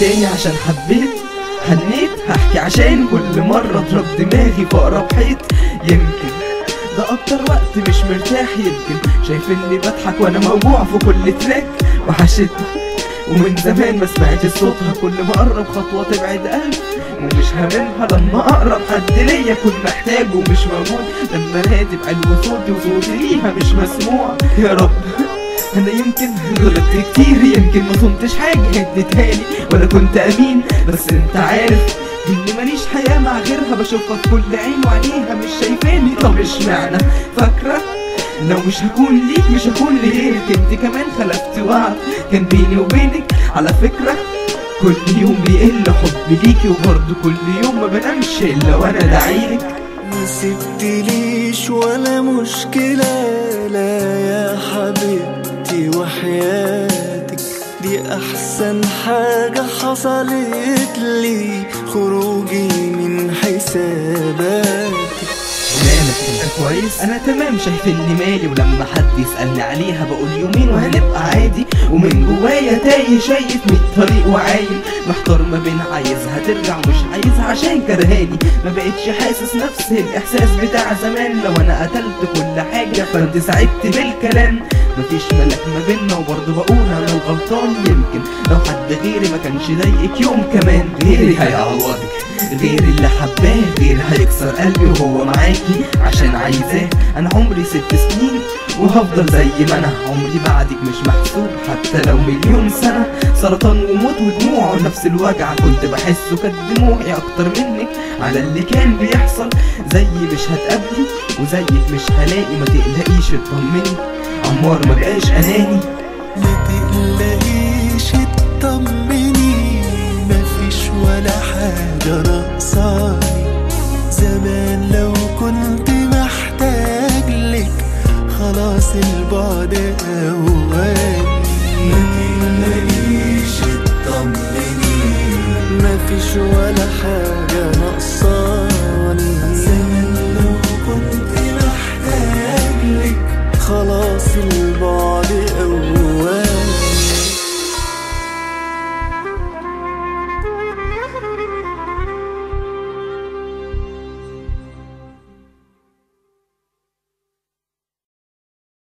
تاني عشان حبيت حنيت هحكي عشان كل مرة اضرب دماغي في اقرب حيط يمكن ده اكتر وقت مش مرتاح يمكن شايف اني بضحك وانا موجوع في كل تراك وحشتني ومن زمان ما سمعت صوتها كل ما اقرب خطوة تبعد قلبي ومش هاممها لما اقرب حد ليا اكون محتاج ومش موجود لما نادي بعلو صوتي وصوتي ليها مش مسموع يا رب انا يمكن غلطت كتير يمكن ما صنتش حاجة اديتها لي ولا كنت امين بس انت عارف اني ماليش حياة مع غيرها بشوفها في كل عين وعينيها مش شايفاني طب اشمعنى فاكرة لو مش هكون ليك مش هكون لغيرك انت كمان خلفت وعد كان بيني وبينك على فكرة كل يوم بيقل حبي ليكي وبرضه كل يوم ما بنامش الا وانا داعيلك ما سبتليش ولا مشكلة لا يا حبيبتي وحياتك دي أحسن حاجة حصلت لي خروجي من حساباتك مالك انت كويس انا تمام شايف اني مالي ولما حد يسالني عليها بقول يومين وهنبقى عادي ومن جوايا تايه شايف ميت طريق وعايم محتار ما بين عايزها ترجع ومش عايزها عشان كرهاني ما بقتش حاسس نفس الاحساس بتاع زمان لو انا قتلت كل حاجه فانت ساعدت بالكلام مفيش ملك ما بينا وبرضه بقول انا الغلطان يمكن لو حد غيري ما كانش ضايقك يوم كمان غيري هيعوضك غير اللي حباه غير هيكسر قلبي وهو معاكي عشان عايزاه انا عمري ست سنين وهفضل زي ما انا عمري بعدك مش محسوب حتى لو مليون سنة سرطان وموت ودموع ونفس الوجع كنت بحسه كانت دموعي اكتر منك على اللي كان بيحصل زيي مش هتقابلي وزيك مش هلاقي ما تقلقيش اطمني عمار ما بقاش اناني لا تقلقي